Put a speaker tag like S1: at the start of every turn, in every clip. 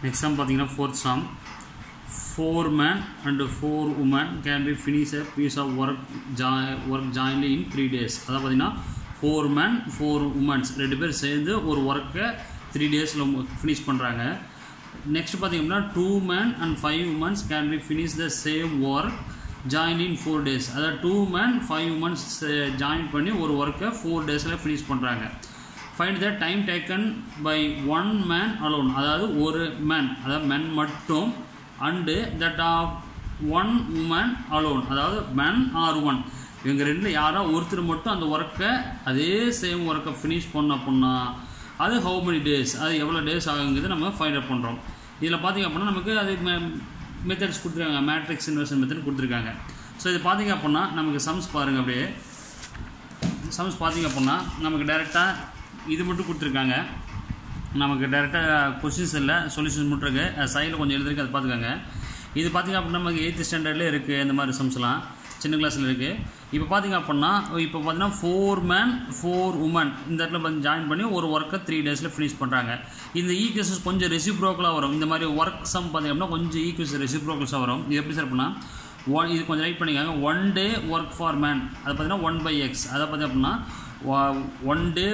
S1: next sum பார்த்தீங்கன்னா fourth sum four man and four woman can be finish a piece of work ஜா work jointly in three days அதாவது பார்த்தீங்கன்னா four man four women's ரெண்டு பேர் சேர்ந்து ஒரு ஒர்க்கை த்ரீ டேஸில் ஃபினிஷ் பண்ணுறாங்க நெக்ஸ்ட் பார்த்தீங்கன்னா two man and five womens can be finish the same work join in four days அதாவது two man five womens join பண்ணி ஒரு ஒர்க்கை ஃபோர் டேஸில் ஃபினிஷ் பண்ணுறாங்க find the time taken by one man alone அதாவது ஒரு man அதாவது men மட்டும் and that of one woman alone அதாவது மென் ஆர் ஒன் இவங்க ரெண்டில் யாரோ ஒருத்தர் மட்டும் அந்த ஒர்க்கை அதே சேம் ஒர்க்கை ஃபினிஷ் பண்ண அப்படின்னா அது ஹவு மெனி டேஸ் அது எவ்வளோ டேஸ் ஆகுங்கிறது நம்ம ஃபைண்ட் அவுட் பண்ணுறோம் இதில் பார்த்திங்க அப்படின்னா நமக்கு அது மெத்தட்ஸ் கொடுத்துருக்காங்க மேட்ரிக்ஸ் இன்வெர்ஷன் மெத்தட் கொடுத்துருக்காங்க ஸோ இது பார்த்திங்க அப்படின்னா நமக்கு சம்ஸ் பாருங்கள் அப்படியே சம்ஸ் பார்த்திங்க அப்படின்னா நமக்கு டேரெக்டாக இது மட்டும் கொடுத்துருக்காங்க நமக்கு டேரெக்டாக கொஷின்ஸ் இல்லை சொல்யூஷன்ஸ் மட்டும் இருக்குது சைடில் கொஞ்சம் எழுதிருக்கு அதை பார்த்துக்கோங்க இது பார்த்திங்க அப்படின்னா நமக்கு எயித்து ஸ்டாண்டர்ட்லேயே இருக்குது இந்த மாதிரி சம்ஸ்லாம் சின்ன கிளாஸில் இருக்குது இப்போ பார்த்திங்க அப்படின்னா இப்போ பார்த்தீங்கன்னா ஃபோர் மேன் ஃபோர் உமன் இந்த இடத்துல வந்து ஜாயின் பண்ணி ஒரு ஒர்க்கை த்ரீ டேஸில் ஃபினிஷ் பண்ணுறாங்க இந்த ஈக்குவேஷன்ஸ் கொஞ்சம் ரெசிப்ரோக்கலாக வரும் இந்த மாதிரி ஒர்க் சம் பார்த்திங்க அப்படின்னா கொஞ்சம் ஈக்குவேஷன் ரெசிப்ரோக்கல்ஸாக வரும் இது எப்படி சார் பண்ணால் ஒன் இது கொஞ்சம் ரைட் பண்ணிக்காங்க one day work for man அது பார்த்தீங்கன்னா ஒன் பை எக்ஸ் அதை பார்த்திங்க அப்படின்னா one day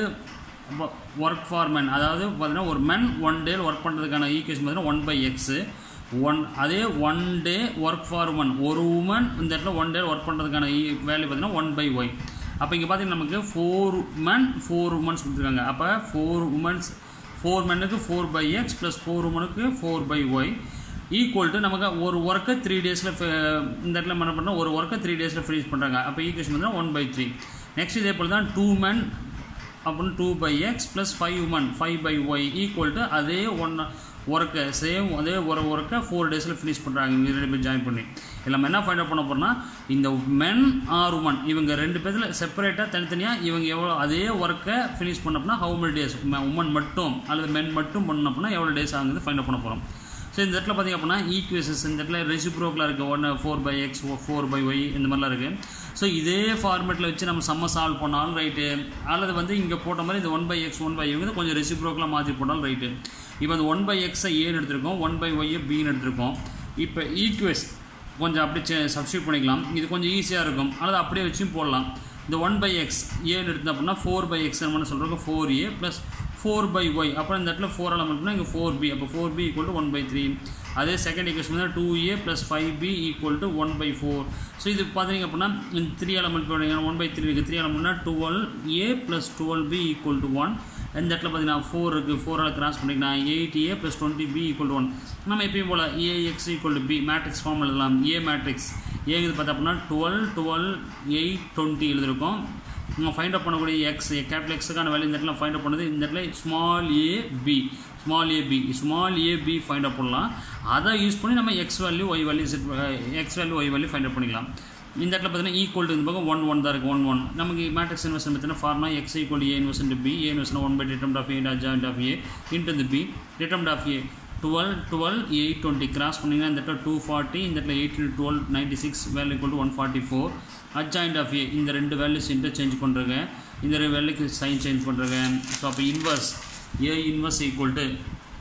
S1: work for men அதாவது பார்த்தீங்கன்னா ஒரு மென் ஒன் டே ஒர்க் பண்ணுறதுக்கான ஈக்குவேஷன் பார்த்தீங்கன்னா ஒன் பை எக்ஸு ஒன் அதே one day work for woman ஒரு உமன் இந்த இடத்துல ஒன் டே ஒர்க் பண்ணுறதுக்கான வேல்யூ பார்த்தீங்கன்னா ஒன் பை ஒய் அப்போ இங்கே பார்த்தீங்கன்னா நமக்கு ஃபோர் உமன் ஃபோர் உமன்ஸ் கொடுத்துருக்காங்க அப்போ ஃபோர் உமன்ஸ் ஃபோர் மென்னுக்கு four by X plus four உமனுக்கு four by Y equal to நமக்கு ஒரு ஒர்க்கை த்ரீ டேஸில் இந்த இடத்துல என்ன பண்ணால் ஒரு ஒர்க்கை த்ரீ டேஸில் ஃபினிஷ் பண்ணுறாங்க அப்போ ஈக்குவேஷன் பார்த்தீங்கன்னா ஒன் பை த்ரீ நெக்ஸ்ட் இதே போல் தான் டூ மென் அப்படின்னு two by X plus five woman five by Y equal to அதே ஒன் ஒர்க்கை சேம் அதே ஒரு ஒர்க்கை ஃபோர் டேஸில் ஃபினிஷ் பண்ணுறாங்க இவங்க ரெண்டு பேர் ஜாயின் பண்ணி இல்லை நம்ம என்ன ஃபைண்ட் அவுட் பண்ண போகிறோம்னா இந்த மென் ஆர் உமன் இவங்க ரெண்டு பேரில் செப்பரேட்டாக தனித்தனியாக இவங்க எவ்வளோ அதே ஒர்க்கை ஃபினிஷ் பண்ணப்போனா ஹவு மெனி டேஸ் உமன் மட்டும் அல்லது மென் மட்டும் பண்ணப்போனா எவ்வளோ டேஸ் ஆகுது ஃபைண்ட் அவுட் பண்ண போகிறோம் ஸோ இந்த இடத்துல பார்த்திங்க அப்படின்னா ஈக்குவேஷன்ஸ் இந்த இடத்துல ரெசிப்ரோக்கலாக இருக்குது ஒன்று four by X four by Y இந்த மாதிரிலாம் இருக்குது ஸோ இதே ஃபார்மேட்டில் வச்சு நம்ம செம்ம சால்வ் பண்ணாலும் ரைட்டு அல்லது வந்து இங்கே போட்ட மாதிரி இந்த one by X one by வந்து கொஞ்சம் ரெசிப்ரோக்கலாக மாற்றி போட்டாலும் ரைட்டு இப்போ அந்த ஒன் பை எக்ஸை ஏன்னு எடுத்திருக்கோம் ஒன் பை ஒய்யை பின்னு எடுத்திருக்கோம் இப்போ ஈக்குவேஸ் கொஞ்சம் அப்படி சப்ஸ்டியூட் பண்ணிக்கலாம் இது கொஞ்சம் ஈஸியாக இருக்கும் அல்லது அப்படியே வச்சும் போடலாம் இந்த ஒன் பை எக்ஸ் ஏன்னு எடுத்தோம் அப்படின்னா ஃபோர் பை எக்ஸ் நம்ம சொல்கிறோம் four A plus four by Y அப்புறம் இந்த இடத்துல ஃபோர் எலமெண்ட்னா இங்கே ஃபோர் பி அப்போ four B equal to one by three அதே செகண்ட் ஈக்குவேஷன் வந்து two A plus five B equal to one by four so இது பார்த்தீங்க அப்படின்னா இந்த த்ரீ எலமெண்ட் போடுங்க ஒன் பை த்ரீ இருக்குது த்ரீ எலமெண்ட்னா twelve A plus twelve B equal to one இந்த இடத்துல பார்த்தீங்கன்னா ஃபோர் இருக்குது ஃபோரால் கிராஸ் பண்ணிங்கன்னா eight A plus twenty B equal to one நம்ம எப்பயும் போல் A X equal to B matrix form எழுதலாம் ஏ மேட்ரிக்ஸ் ஏங்குது பார்த்தா அப்படின்னா டுவெல் டுவெல் எயிட் டுவெண்ட்டி எழுதிருக்கோம் நம்ம ஃபைண்ட் அப் பண்ணக்கூடிய எக்ஸ் கேபிட்டல் எக்ஸுக்கான வேல்யூ இந்த இடத்துல ஃபைண்ட் அப் பண்ணது இந்த இடத்துல small A B small A B small A B find up பண்ணலாம் அதை யூஸ் பண்ணி நம்ம X value Y value set X value Y value find up பண்ணிக்கலாம் இந்த இடத்துல பார்த்தீங்கன்னா ஈக்குவல் டு இந்த பக்கம் ஒன் ஒன் தான் இருக்குது ஒன் ஒன் நமக்கு மேட்ரிக்ஸ் இன்வெஸ்ட் பார்த்தீங்கன்னா pharma X equal a invest B A invest one by டிட்டம் of A joint of A into இந்த B டிட்டம் of A twelve twelve eight twenty cross பண்ணிங்கன்னா இந்த இடத்துல டூ ஃபார்ட்டி இந்த இடத்துல eight twelve ninety six value equal to one forty four adjoint of ஏ இந்த ரெண்டு values interchange பண்ணுறங்க இந்த ரெண்டு வேல்யூக்கு சைன் சேஞ்ச் பண்ணுறங்க ஸோ அப்போ inverse A inverse equal to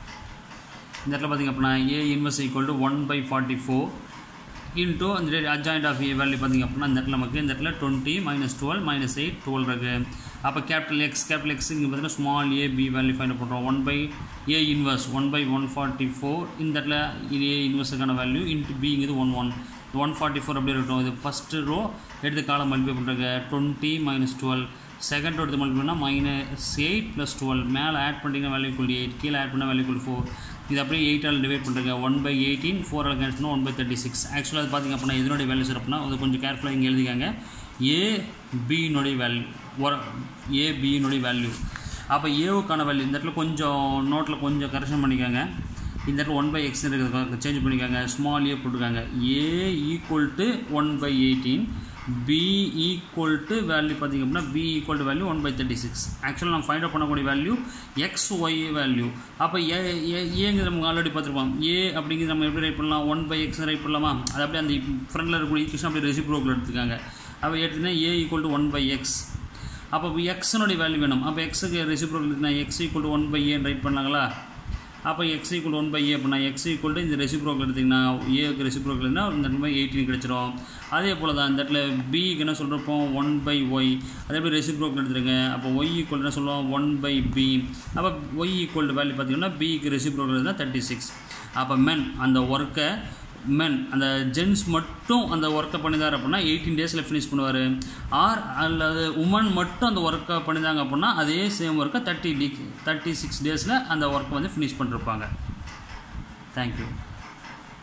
S1: இந்த இடத்துல பார்த்திங்க அப்படின்னா A inverse equal to one by forty four into அந்த அட்ஜாயிண்ட் ஆஃப் ஏ வேல்யூ பார்த்திங்க அப்படின்னா இந்த இடத்துல நமக்கு இந்த இடத்துல twenty minus twelve minus eight twelve இருக்குது அப்போ கேபிட்டல் எக்ஸ் கேபிட்டல் எக்ஸ் இங்கே பார்த்தீங்கன்னா small A B value find பண்ணுறோம் one by A inverse one by one forty four இந்த இடத்துல இது ஏ இன்வர்ஸுக்கான வேல்யூ இன்ட்டு பிங்கிறது one one one forty four அப்படி இருக்கட்டும் இது ஃபஸ்ட்டு ரோ எடுத்து காலம் மல்டிபை பண்ணுறாங்க டுவெண்ட்டி மைனஸ் டுவெல் செகண்ட் எடுத்து மல்டிபை பண்ணால் மைனஸ் எயிட் ப்ளஸ் டுவெல் மேலே ஆட் பண்ணிங்கன்னா வேல்யூ குள் எயிட் கீழே ஆட் பண்ணால் வேல்யூ குள் ஃபோர் இது அப்படியே எயிட்டால் டிவைட் பண்ணுறாங்க one by eighteen four all cancel one by thirty six ஆக்சுவலாக அது பார்த்திங்க அப்படின்னா இதனுடைய வேல்யூஸ் அப்படின்னா அது கொஞ்சம் கேர்ஃபுல்லாக இங்கே எழுதிக்காங்க ஏ பியினுடைய வேல்யூ ஒரு ஏ பியினுடைய வேல்யூ அப்போ ஏவுக்கான வேல்யூ இந்த இடத்துல கொஞ்சம் நோட்டில் கொஞ்சம் கரெக்ஷன் பண்ணிக்கோங்க இந்த இடத்துல ஒன் பை எக்ஸ் இருக்கிறது சேஞ்ச் பண்ணிக்கோங்க ஸ்மால் ஏ போட்டுருக்காங்க A equal to one by eighteen B equal to value பார்த்திங்க அப்படின்னா B equal to value one by thirty six ஆக்சுவலாக நம்ம ஃபைண்ட் அவுட் பண்ணக்கூடிய வேல்யூ எக்ஸ் ஒய் வேல்யூ அப்போ ஏ ஏங்கிறது நமக்கு ஆல்ரெடி பார்த்துருப்போம் ஏ அப்படிங்கிறது நம்ம எப்படி ரைட் பண்ணலாம் ஒன் பை எக்ஸ் ரைட் பண்ணலாமா அது அப்படியே அந்த ஃப்ரண்டில் இருக்கக்கூடிய ஈக்குவேஷன் அப்படியே ரெசிப்ரோக்கில் எடுத்துக்காங்க அப்போ எடுத்துனா A equal to one by X அப்போ எக்ஸனுடைய வேல்யூ வேணும் அப்போ எக்ஸுக்கு ரெசிப்ரோக்கில் X equal to one by ஏன்னு ரைட் பண்ணாங்களா அப்போ X equal one by A அப்படின்னா எக்ஸ் ஈக்குவல் டு இந்த ரெசிப்ரோக்கல் எடுத்திங்கன்னா ஏக்கு ரெசிப்ரோக்கல்னா இந்த இடத்துல எயிட்டின் கிடச்சிரும் அதே போல் தான் இந்த இடத்துல பிக்கு என்ன சொல்கிறப்போ ஒன் பை ஒய் அதே மாதிரி ரெசிப்ரோக்கல் எடுத்துருங்க அப்போ ஒய் ஈக்குவல் என்ன சொல்லுவோம் ஒன் பை பி அப்போ ஒய் ஈக்குவல் வேல்யூ பார்த்தீங்கன்னா பிக்கு ரெசிப்ரோக்கல் இருந்தால் தேர்ட்டி சிக்ஸ் அப்போ மென் அந்த ஒர்க்கை மென் அந்த ஜென்ஸ் மட்டும் அந்த ஒர்க்கை பண்ணிதார் அப்படின்னா எயிட்டீன் டேஸில் ஃபினிஷ் பண்ணுவார் ஆர் அல்லது உமன் மட்டும் அந்த ஒர்க்கை பண்ணிதாங்க அப்படின்னா அதே சேம் ஒர்க்கை தேர்ட்டி டீ தேர்ட்டி சிக்ஸ் டேஸில் அந்த ஒர்க்கை வந்து ஃபினிஷ் பண்ணிருப்பாங்க தேங்க்யூ